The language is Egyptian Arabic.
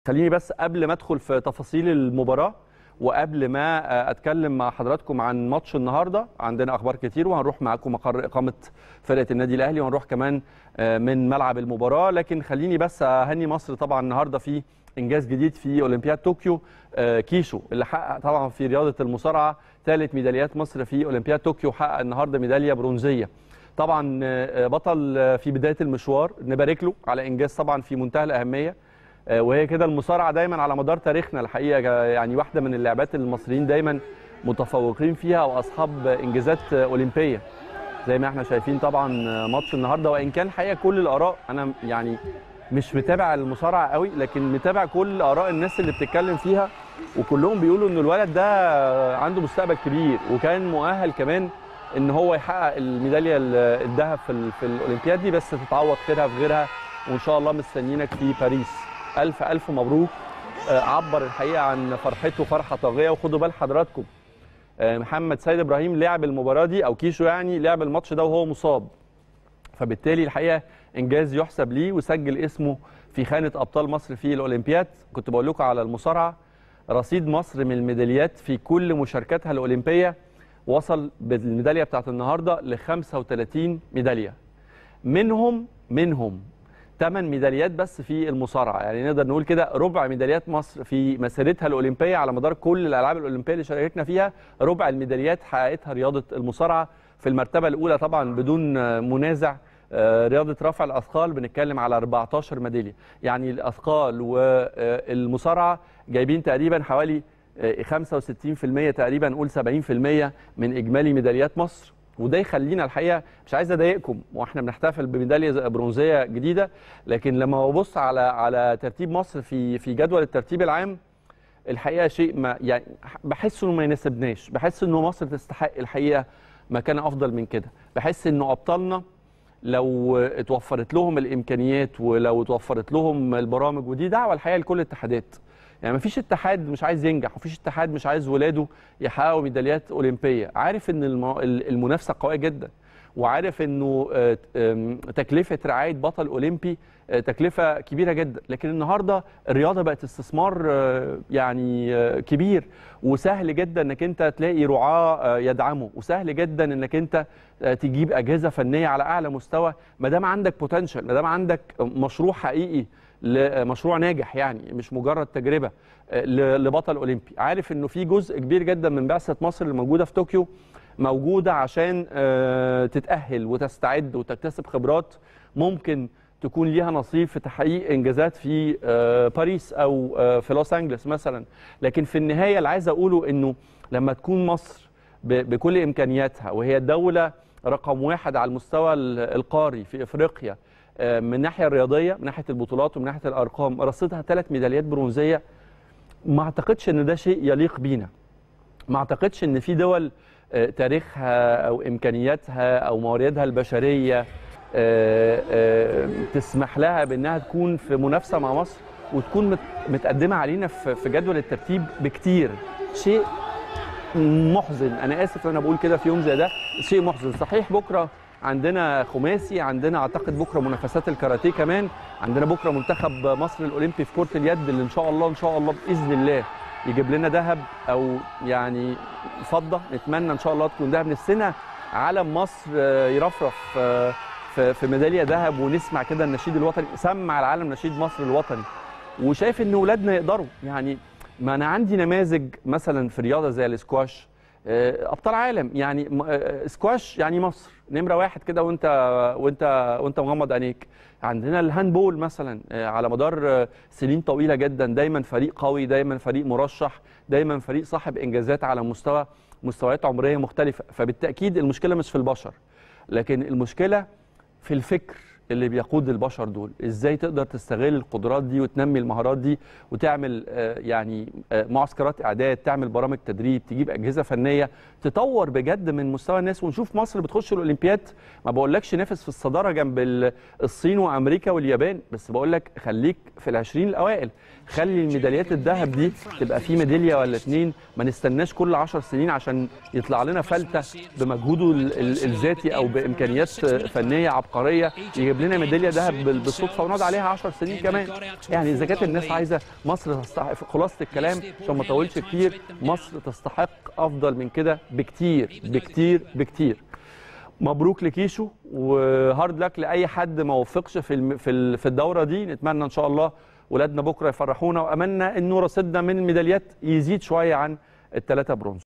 خليني بس قبل ما ادخل في تفاصيل المباراه وقبل ما اتكلم مع حضراتكم عن ماتش النهارده عندنا اخبار كتير وهنروح معاكم مقر اقامه فرقه النادي الاهلي وهنروح كمان من ملعب المباراه لكن خليني بس اهني مصر طبعا النهارده في انجاز جديد في اولمبياد طوكيو كيشو اللي حقق طبعا في رياضه المصارعه ثالث ميداليات مصر في اولمبياد طوكيو حقق النهارده ميداليه برونزيه طبعا بطل في بدايه المشوار نبارك له على انجاز طبعا في منتهى الاهميه وهي كده المصارعه دايما على مدار تاريخنا الحقيقه يعني واحده من اللعبات اللي المصريين دايما متفوقين فيها واصحاب انجازات اولمبيه زي ما احنا شايفين طبعا ماتش النهارده وان كان الحقيقه كل الاراء انا يعني مش متابع المصارعه قوي لكن متابع كل اراء الناس اللي بتتكلم فيها وكلهم بيقولوا ان الولد ده عنده مستقبل كبير وكان مؤهل كمان ان هو يحقق الميداليه الذهب في, في الاولمبياد دي بس تتعوض خيرها في غيرها وان شاء الله مستنيينك في باريس الف الف مبروك عبر الحقيقه عن فرحته فرحه طاغيه وخدوا بال حضراتكم محمد سيد ابراهيم لعب المباراه دي او كيشو يعني لعب الماتش ده وهو مصاب فبالتالي الحقيقه انجاز يحسب ليه وسجل اسمه في خانه ابطال مصر في الاولمبياد كنت بقول لكم على المصارعه رصيد مصر من الميداليات في كل مشاركاتها الاولمبيه وصل بالميداليه بتاعت النهارده ل 35 ميداليه منهم منهم 8 ميداليات بس في المصارعه يعني نقدر نقول كده ربع ميداليات مصر في مسيرتها الاولمبيه على مدار كل الالعاب الاولمبيه اللي شاركنا فيها ربع الميداليات حققتها رياضه المصارعه في المرتبه الاولى طبعا بدون منازع رياضه رفع الاثقال بنتكلم على 14 ميداليه يعني الاثقال والمصارعه جايبين تقريبا حوالي 65% تقريبا نقول 70% من اجمالي ميداليات مصر وده يخلينا الحقيقه مش عايز اضايقكم واحنا بنحتفل بميداليه برونزيه جديده لكن لما ببص على على ترتيب مصر في في جدول الترتيب العام الحقيقه شيء ما يعني بحس انه ما يناسبناش بحس انه مصر تستحق الحقيقه مكان افضل من كده بحس انه ابطالنا لو اتوفرت لهم الامكانيات ولو اتوفرت لهم البرامج ودي دعوه الحقيقه لكل الاتحادات يعني مفيش اتحاد مش عايز ينجح مفيش اتحاد مش عايز ولاده يحققوا ميداليات اولمبيه عارف ان المنافسه قويه جدا وعارف انه تكلفه رعايه بطل اولمبي تكلفه كبيره جدا لكن النهارده الرياضه بقت استثمار يعني كبير وسهل جدا انك انت تلاقي رعاه يدعمه وسهل جدا انك انت تجيب اجهزه فنيه على اعلى مستوى ما دام عندك بوتنشال ما دام عندك مشروع حقيقي لمشروع ناجح يعني مش مجرد تجربه لبطل اولمبي عارف انه في جزء كبير جدا من بعثه مصر اللي موجوده في طوكيو موجوده عشان تتاهل وتستعد وتكتسب خبرات ممكن تكون ليها نصيب في تحقيق انجازات في باريس او في لوس انجلوس مثلا لكن في النهايه اللي عايز اقوله انه لما تكون مصر بكل امكانياتها وهي الدوله رقم واحد على المستوى القاري في افريقيا من الناحيه الرياضيه من ناحيه البطولات ومن ناحيه الارقام رصيدها ثلاث ميداليات برونزيه ما اعتقدش ان ده شيء يليق بينا ما اعتقدش ان في دول تاريخها او امكانياتها او مواردها البشريه تسمح لها بانها تكون في منافسه مع مصر وتكون متقدمه علينا في جدول الترتيب بكتير شيء محزن انا اسف انا بقول كده في يوم زي ده شيء محزن صحيح بكره عندنا خماسي عندنا اعتقد بكره منافسات الكاراتيه كمان عندنا بكره منتخب مصر الاولمبي في كره اليد اللي ان شاء الله ان شاء الله باذن الله يجيب لنا ذهب او يعني فضه نتمنى ان شاء الله تكون ذهب نفسنا علم مصر يرفرف في ميداليه ذهب ونسمع كده النشيد الوطني سمع العالم نشيد مصر الوطني وشايف ان اولادنا يقدروا يعني ما انا عندي نماذج مثلا في رياضه زي الاسكواش ابطال عالم يعني سكواش يعني مصر نمره واحد كده وانت وانت وانت مغمض عينيك عندنا الهاندبول مثلا على مدار سنين طويله جدا دايما فريق قوي دايما فريق مرشح دايما فريق صاحب انجازات على مستوى مستويات عمريه مختلفه فبالتاكيد المشكله مش في البشر لكن المشكله في الفكر اللي بيقود البشر دول ازاي تقدر تستغل القدرات دي وتنمي المهارات دي وتعمل يعني معسكرات اعداد تعمل برامج تدريب تجيب اجهزه فنيه تطور بجد من مستوى الناس ونشوف مصر بتخش الاولمبياد ما بقولكش نافس في الصداره جنب الصين وامريكا واليابان بس بقول لك خليك في العشرين الاوائل خلي الميداليات الذهب دي تبقى في ميداليه ولا اتنين ما نستناش كل 10 سنين عشان يطلع لنا فلته بمجهوده الذاتي او بامكانيات فنيه عبقريه يجيب يجيب لنا ميداليه ذهب بال- بالصدفه ونقعد عليها 10 سنين كمان يعني اذا كانت الناس عايزه مصر تستحق خلاصه الكلام عشان ما اطولش كتير مصر تستحق افضل من كده بكتير بكتير بكتير مبروك لكيشو وهارد لك لاي حد ما وفقش في الم- في ال- في الدوره دي نتمنى ان شاء الله ولادنا بكره يفرحونا واملنا انه رصيدنا من الميداليات يزيد شويه عن الثلاثه برونز